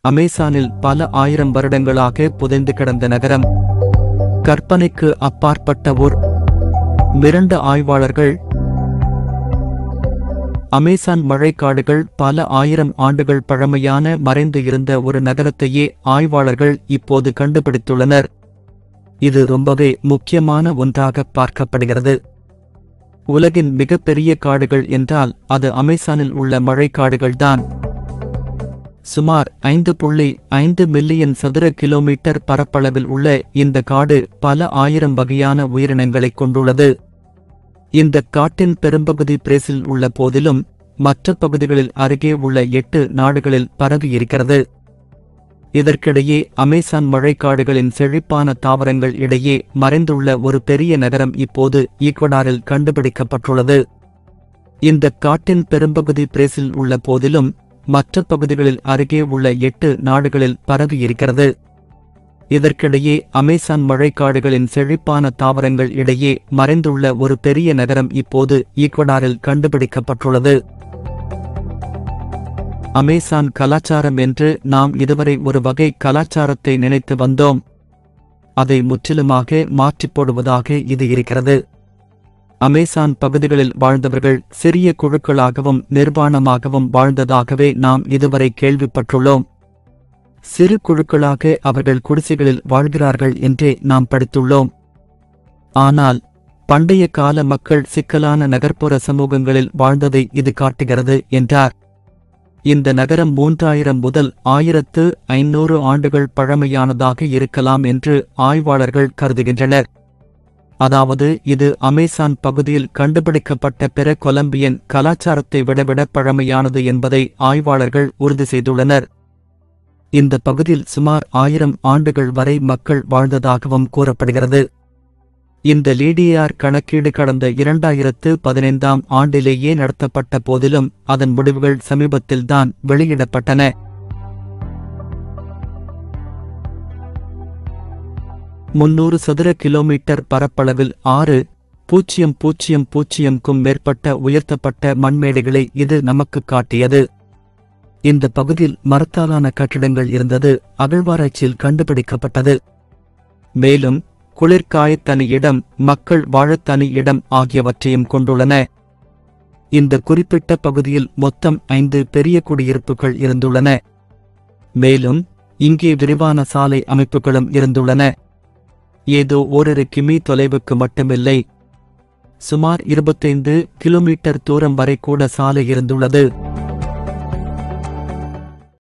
அமேசானில் பல ஆயிரம் வருடங்களாக புதைந்து கிடந்த நகரம் கற்பனைக்கு அப்பாற்பட்ட ஊர் மிரண்ட ஆய்வாளர்கள் அமேசான் மழைக்காடுகள் பல ஆயிரம் ஆண்டுகள் பழமையான மறைந்து இருந்த ஒரு நகரத்தையே ஆய்வாளர்கள் இப்போது கண்டுபிடித்துள்ளனர் இது ரொம்பவே முக்கியமான ஒன்றாக பார்க்கப்படுகிறது உலகின் மிகப்பெரிய காடுகள் என்றால் அது அமேசானில் உள்ள மழைக்காடுகள்தான் சுமார் ஐந்து புள்ளி ஐந்து மில்லியன் சதுர கிலோமீட்டர் பரப்பளவில் உள்ள இந்த காடு பல ஆயிரம் வகையான உயிரினங்களைக் கொண்டுள்ளது இந்த காட்டின் பெரும்பகுதி பிரேசில் உள்ள போதிலும் மற்ற பகுதிகளில் அருகே உள்ள எட்டு நாடுகளில் பரவியிருக்கிறது இதற்கிடையே அமேசான் மழைக்காடுகளின் செழிப்பான தாவரங்கள் இடையே மறைந்துள்ள ஒரு பெரிய நகரம் இப்போது ஈக்வடாரில் கண்டுபிடிக்கப்பட்டுள்ளது இந்த காட்டின் பெரும்பகுதி பிரேசில் உள்ள போதிலும் மற்ற பகுதிகளில் அருகே உள்ள எட்டு நாடுகளில் பரவியிருக்கிறது இதற்கிடையே அமேசான் மழைக்காடுகளின் செழிப்பான தாவரங்கள் இடையே மறைந்துள்ள ஒரு பெரிய நகரம் இப்போது ஈக்வடாரில் கண்டுபிடிக்கப்பட்டுள்ளது அமேசான் கலாச்சாரம் என்று நாம் இதுவரை ஒரு வகை கலாச்சாரத்தை நினைத்து வந்தோம் அதை முற்றிலுமாக மாற்றிப் போடுவதாக இது இருக்கிறது அமேசான் பகுதிகளில் வாழ்ந்தவர்கள் சிறிய குழுக்களாகவும் நிர்வாணமாகவும் வாழ்ந்ததாகவே நாம் இதுவரை கேள்விப்பட்டுள்ளோம் சிறு குழுக்களாக அவர்கள் குடிசைகளில் வாழ்கிறார்கள் என்றே நாம் படித்துள்ளோம் ஆனால் பண்டைய கால மக்கள் சிக்கலான நகர்ப்புற சமூகங்களில் வாழ்ந்ததை இது காட்டுகிறது என்றார் இந்த நகரம் மூன்றாயிரம் முதல் ஆயிரத்து ஐநூறு ஆண்டுகள் பழமையானதாக இருக்கலாம் என்று ஆய்வாளர்கள் கருதுகின்றனர் அதாவது இது அமேசான் பகுதியில் கண்டுபிடிக்கப்பட்ட பிற கொலம்பியன் கலாச்சாரத்தை விடவிட பழமையானது என்பதை ஆய்வாளர்கள் உறுதி செய்துள்ளனர் இந்த பகுதியில் சுமார் ஆயிரம் ஆண்டுகள் வரை மக்கள் வாழ்ந்ததாகவும் கூறப்படுகிறது இந்த லீடியார் கணக்கீடு கடந்த இரண்டாயிரத்து பதினைந்தாம் ஆண்டிலேயே நடத்தப்பட்ட போதிலும் அதன் முடிவுகள் சமீபத்தில்தான் வெளியிடப்பட்டன முன்னூறு சதுர கிலோமீட்டர் பரப்பளவில் ஆறு பூஜ்ஜியம் பூஜ்ஜியம் பூஜ்ஜியம்க்கும் மேற்பட்ட உயர்த்தப்பட்ட மண்மேடைகளை இது நமக்கு காட்டியது இந்த பகுதியில் மரத்தாலான கட்டிடங்கள் இருந்தது அகழ்வாராய்ச்சியில் கண்டுபிடிக்கப்பட்டது மேலும் குளிர்காயத் தனி இடம் மக்கள் வாழத் தனி இடம் ஆகியவற்றையும் கொண்டுள்ளன இந்த குறிப்பிட்ட பகுதியில் மொத்தம் ஐந்து பெரிய குடியிருப்புகள் இருந்துள்ளன மேலும் இங்கே விரிவான சாலை அமைப்புகளும் இருந்துள்ளன ஏதோ ஓரிரு கிமி தொலைவுக்கு மட்டுமில்லை சுமார் இருபத்தைந்து கிலோமீட்டர் தூரம் வரை கூட சாலை இருந்துள்ளது